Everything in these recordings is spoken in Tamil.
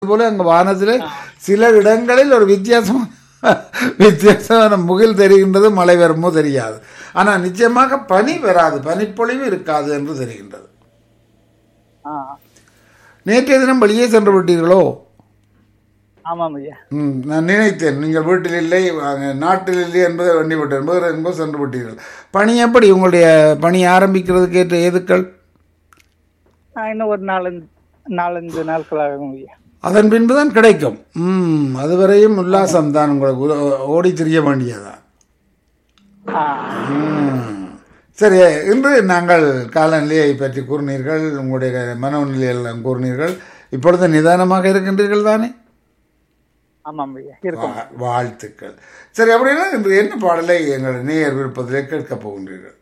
போல அங்க வானத்திலே சில இடங்களில் ஒரு வித்தியாசம் வித்தியாசமான முகில் தெரிகின்றது மழை வருமோ தெரியாது ஆனா நிச்சயமாக பனி வராது பனிப்பொழிவு இருக்காது என்று தெரிகின்றது ஆ நேற்றைய தினம் வெளியே சென்று விட்டீர்களோ ஆமாம் ஐயா ம், நான் நினைத்தேன் நீங்கள் வீட்டில் இல்லை அங்க நாட்டில் இல்லை என்பதை எண்ணி விட்டேன் வேறு எங்கோ சென்று விட்டீர்கள் பணி எப்படி உங்களுடைய பணி ஆரம்பிக்கிறதுக்கு ஏற்ற ஏதுக்கள் ஆ, இன்னும் ஒரு நாலஞ்சு நாலஞ்சு நாட்கள் ஆகும் ஐயா அதன் பின்புதான் கிடைக்கும் ம் அதுவரையும் உல்லாசம் தான் உங்களுக்கு உ- ஓடி திரிய வேண்டியதான் ஆ ம். சரி இன்று நாங்கள் காலநிலையை பற்றி கூறினீர்கள் உங்களுடைய மனநிலையெல்லாம் கூறினீர்கள் இப்பொழுது நிதானமாக இருக்கின்றீர்கள் தானே ஆமாம் ஐயா இருக்கும் வா- வாழ்த்துக்கள் சரி அப்படின்னா இன்று என்ன பாடலை எங்கள் நேயர் விருப்பத்திலே கேட்கப் போகின்றீர்கள்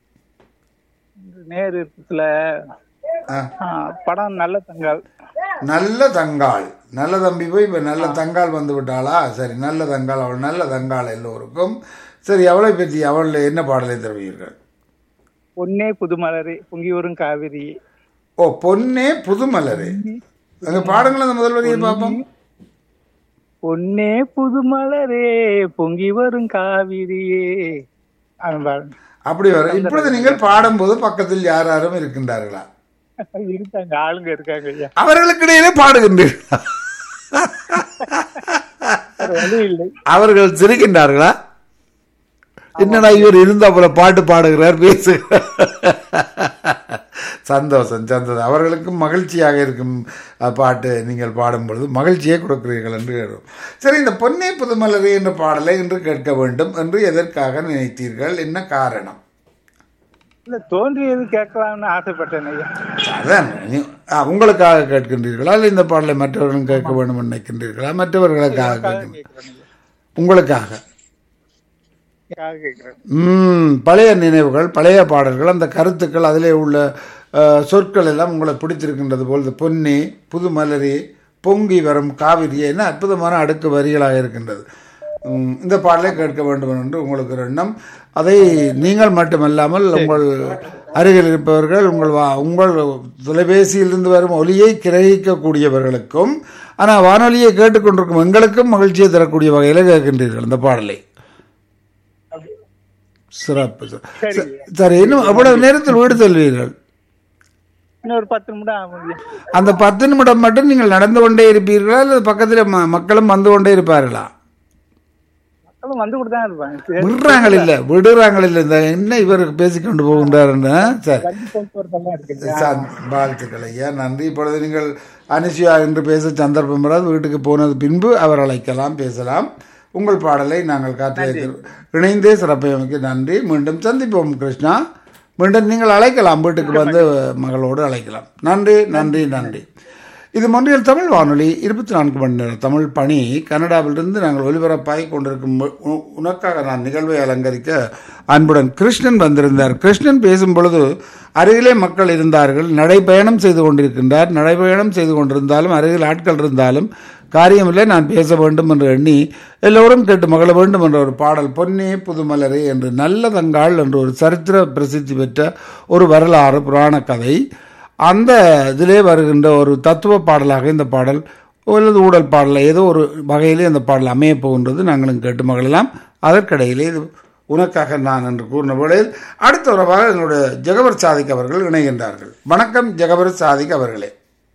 நேர் இருக்கத்துல ஆ, ஆ, படம் நல்ல தங்கால் நல்ல தங்காள் நல்ல தம்பி போய் இப்போ நல்ல தங்காள் வந்து விட்டாளா சரி நல்ல தங்காள் அவள் நல்ல தங்காள் எல்லோருக்கும் சரி அவளை பற்றி அவள் என்ன பாடலை தருவீர்கள் பொன்னே புதுமலரே பொங்கி வரும் காவிரி ஓ பொன்னே புதுமலரே அங்க பாடுங்களேன் அந்த முதல் வரியை பார்ப்போம் பொன்னே புதுமலரே பொங்கி வரும் காவிரியே அவன் பாருங்க அப்படி வர இப்பொழுது நீங்கள் பாடும்போது பக்கத்தில் யார் யாரும் இருக்கின்றார்களா இருக்காங்க ஆளுங்க இருக்காங்க ஐயா அவர்களுக்கு இடையிலே பாடுகின்றீர்களா வேற வழி இல்லை அவர்கள் சிரிக்கின்றார்களா என்னடா இவர் இருந்தா போல பாட்டு பாடுகிறார் பேசுகிறார் சந்தோஷம் சந்தோஷம் அவர்களுக்கும் மகிழ்ச்சியாக இருக்கும் அஹ், பாட்டு நீங்கள் பாடும் பொழுது மகிழ்ச்சியை கொடுக்கிறீர்கள் என்று கேட்கும் சரி இந்த பொன்னே புதுமலரே என்ற பாடலை இன்று கேட்க வேண்டும் என்று எதற்காக நினைத்தீர்கள் என்ன காரணம் இல்ல தோன்றியது கேட்கலாம்னு ஆசைப்பட்டேன் ஐயா அதான் நீ- ஆ, உங்களுக்காக கேட்கின்றீர்களா இல்லை இந்த பாடலை மற்றவர்களும் கேட்க வேண்டும் என்று நினைக்கின்றீர்களா மற்றவர்களுக்காக கேட்கின்ற கேட்கிறேன் ஐயா உங்களுக்காக யாருக்காக கேட்கிறேன் ம், பழைய நினைவுகள் பழைய பாடல்கள் அந்த கருத்துக்கள் அதிலே உள்ள அஹ், சொற்கள் எல்லாம் உங்களை பிடித்திருக்கின்றது போல் இந்த பொன்னி புது மலரி பொங்கி வரும் காவிரி என்ன அற்புதமான அடுக்கு வரிகளாக இருக்கின்றது ம், இந்த பாடலை கேட்க வேண்டும் என்று உங்களுக்கு ஒரு எண்ணம் அதை நீங்கள் மட்டுமல்லாமல் உங்கள் அருகில் இருப்பவர்கள் உங்கள் வா உங்கள் தொலைபேசியிலிருந்து வரும் ஒலியை கிரகிக்கக்கூடியவர்களுக்கும் ஆனால் வானொலியை கேட்டுக்கொண்டிருக்கும் எங்களுக்கும் மகிழ்ச்சியை தரக்கூடிய வகையில் கேட்கின்றீர்கள் இந்த பாடலை சிறப்பு சார். சரி சரி இன்னும் அவ்வளவு நேரத்தில் வீடு செல்வீர்கள் இன்னொரு பத்து நிமிடம் ஆகும் ஐயா அந்த பத்து நிமிடம் மட்டும் நீங்கள் நடந்து கொண்டே இருப்பீர்களா அல்லது பக்கத்தில் ம- மக்களும் வந்து கொண்டே இருப்பார்களா மக்களும் வந்து கூட தான் இருப்பாங்க சரி, விடுறாங்கள் இல்ல விடுறாங்கள் இல்ல இந்த என்ன இவர் பேசிக்கொண்டு போகின்றாருன்னு சரி வண்டி போக்குவரத்தெல்லாம் இருக்குது சா- வாழ்த்துக்கள் ஐயா நன்றி இப்பொழுது நீங்கள் அனுஷியா என்று பேச சந்தர்ப்பம் வராது வீட்டுக்கு போனது பின்பு அவர் அழைக்கலாம் பேசலாம் உங்கள் பாடலை நாங்கள் காற்று இணைந்தே சிறப்பமைக்கு நன்றி மீண்டும் சந்திப்போம் கிருஷ்ணா மீண்டும் நீங்கள் அழைக்கலாம் வீட்டுக்கு வந்து மகளோடு அழைக்கலாம் நன்றி நன்றி நன்றி இது மொன்றியல் தமிழ் வானொலி இருபத்தி நான்கு மணி நேர தமிழ் பணி கனடாவிலிருந்து நாங்கள் ஒலிபரப்பாகி கொண்டிருக்கும் உ- உ- உனக்காக நான் நிகழ்வை அலங்கரிக்க அன்புடன் கிருஷ்ணன் வந்திருந்தார் கிருஷ்ணன் பேசும் பொழுது அருகிலே மக்கள் இருந்தார்கள் நடைபயணம் செய்து கொண்டிருக்கின்றார் நடைபயணம் செய்து கொண்டிருந்தாலும் அருகில் ஆட்கள் இருந்தாலும் காரியமில்லை நான் பேச வேண்டும் என்று எண்ணி எல்லோரும் கேட்டு மகள வேண்டும் என்ற ஒரு பாடல் பொன்னே புதுமலரே என்று நல்ல தங்காள் என்று ஒரு சரித்திர பிரசித்தி பெற்ற ஒரு வரலாறு புராண கதை அந்த இதிலே வருகின்ற ஒரு தத்துவ பாடலாக இந்த பாடல் அல்லது ஊடல் பாடல் ஏதோ ஒரு வகையிலே அந்த பாடல் அமையப் போகின்றது நாங்களும் கேட்டு மகளெல்லாம் அதற்கிடையிலே இது உனக்காக நான் என்று கூறின வேளையில் அடுத்த உறவாக என்னுடைய ஜெகவர் சாதிக் அவர்கள் இணைகின்றார்கள் வணக்கம் ஜெகவர் சாதிக் அவர்களே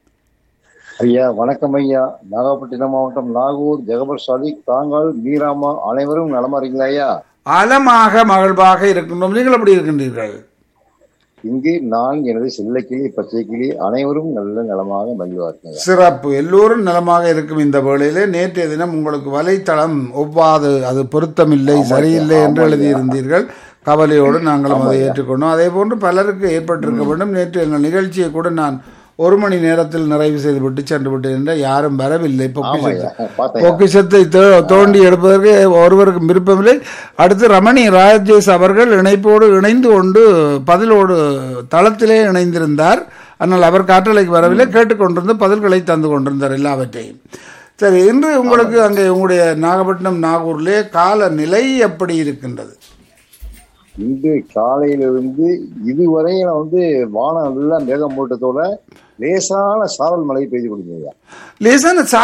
ஐயா வணக்கம் ஐயா நாகப்பட்டினம் மாவட்டம் நாகூர் ஜெகபர் சாதிக் தாங்கள் மீராமா அனைவரும் நலமா இருக்கீங்களா ஐயா அலமாக மகிழ்வாக இருக்கின்றோம் நீங்கள் எப்படி இருக்கின்றீர்கள் இங்கு நான் எனது செல்ல கிளி பச்சை கிளி அனைவரும் நல்ல நலமாக மகிழ்வா இருக்கீங்க சிறப்பு எல்லோரும் நலமாக இருக்கும் இந்த வேளையிலே நேற்றைய தினம் உங்களுக்கு வலைத்தளம் ஒவ்வாது அது பொருத்தமில்லை சரியில்லை என்று எழுதியிருந்தீர்கள் கவலையோடு நாங்களும் அதை ஏற்றுக்கொண்டோம் அதே போன்று பலருக்கு ஏற்பட்டிருக்க வேண்டும் நேற்று எங்கள் நிகழ்ச்சியை கூட நான் ஒரு மணி நேரத்தில் நிறைவு செய்துவிட்டு சென்று விட்டேன் என்ற யாரும் வரவில்லை ஆமா ஐயா பொக்கிஷத்தை பார்த்தேன் பொக்கிஷத்தை தோ- தோண்டி எடுப்பதற்கு ஒருவருக்கும் விருப்பமில்லை அடுத்து ரமணி ராஜேஷ் அவர்கள் இணைப்போடு இணைந்து கொண்டு பதிலோடு தளத்திலே இணைந்திருந்தார் ஆனால் அவர் காற்றலைக்கு வரவில்லை கேட்டுக்கொண்டிருந்து பதில்களை தந்து கொண்டிருந்தார் எல்லாவற்றையும் சரி இன்று உங்களுக்கு அங்கே உங்களுடைய நாகப்பட்டினம் நாகூரிலே காலநிலை எப்படி இருக்கின்றது இன்று காலையிலிருந்து இதுவரையும் வந்து வானம் நல்லா மேகமூட்டத்தோட லேசான சாரல் மழை பெய்து கொடுங்க ஐயா லேசான